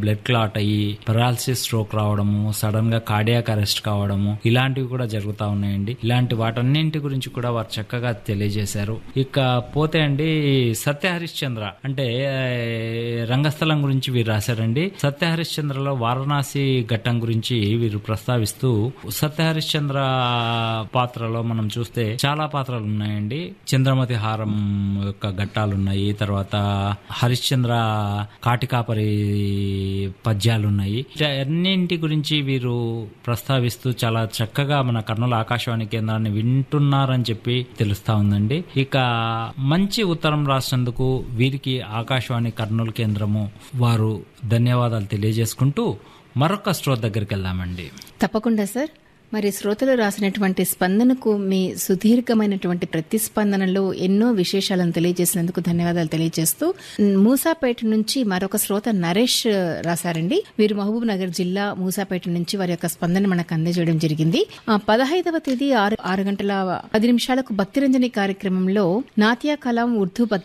blood clot అయ్యి paralysis stroke రావడము sudden గా కార్డియాక్ అరెస్ట్ కావడము ఇలాంటివి కూడా జరుగుతా ఉన్నాయండి ఇలాంటి వాటన్నింటి గురించి కూడా వారు చక్కగా తెలియజేశారు ఇక పోతే అండి సత్య హరిశ్చంద్ర అంటే ఆ, రంగస్థలం గురించి వీరు రాశారండి సత్య హరిశ్చంద్రలో వారణాసి ఘట్టం గురించి వీరు ప్రస్తావిస్తూ సత్య హరిశ్చంద్ర పాత్రలో మనం చూస్తే చాలా పాత్రలు ఉన్నాయండి చంద్రమతి హారం యొక్క ఘట్టాలు ఉన్నాయి తర్వాత హరిశ్చంద్ర కాటికాపరి పద్యాలు ఉన్నాయి ఇట్లా అన్నింటి గురించి వీరు ప్రస్తావిస్తూ చాలా చక్కగా మన కర్నూలు ఆకాశవాణి కేంద్రాన్ని వింటున్నారని చెప్పి తెలుస్తా ఉందండి ఇక మంచి ఉత్తరం రాసినందుకు వీరికి ఆకాశవాణి కర్నూలు కేంద్రము వారు ధన్యవాదాలు తెలియజేసుకుంటూ మరొక స్ట్రోత్ దగ్గరికి వెళ్దామండి తప్పకుండా సార్ మరి శ్రోతలు రాసినటువంటి స్పందనకు మీ సుదీర్ఘమైనటువంటి ప్రతిస్పందనలో ఎన్నో విశేషాలను తెలియజేసినందుకు ధన్యవాదాలు తెలియజేస్తూ మ్, మూసాపేట నుంచి మరొక శ్రోత నరేష్ రాశారండి వీరు మహబూబ్ నగర్ జిల్లా మూసాపేట నుంచి వారి యొక్క స్పందన మనకు అందజేయడం జరిగింది ఆ, పదహైదవ తేదీ ఆరు ఆరు గంటల పది నిమిషాలకు భక్తిరంజని కార్యక్రమంలో నాట్య కలాం ఉర్దూ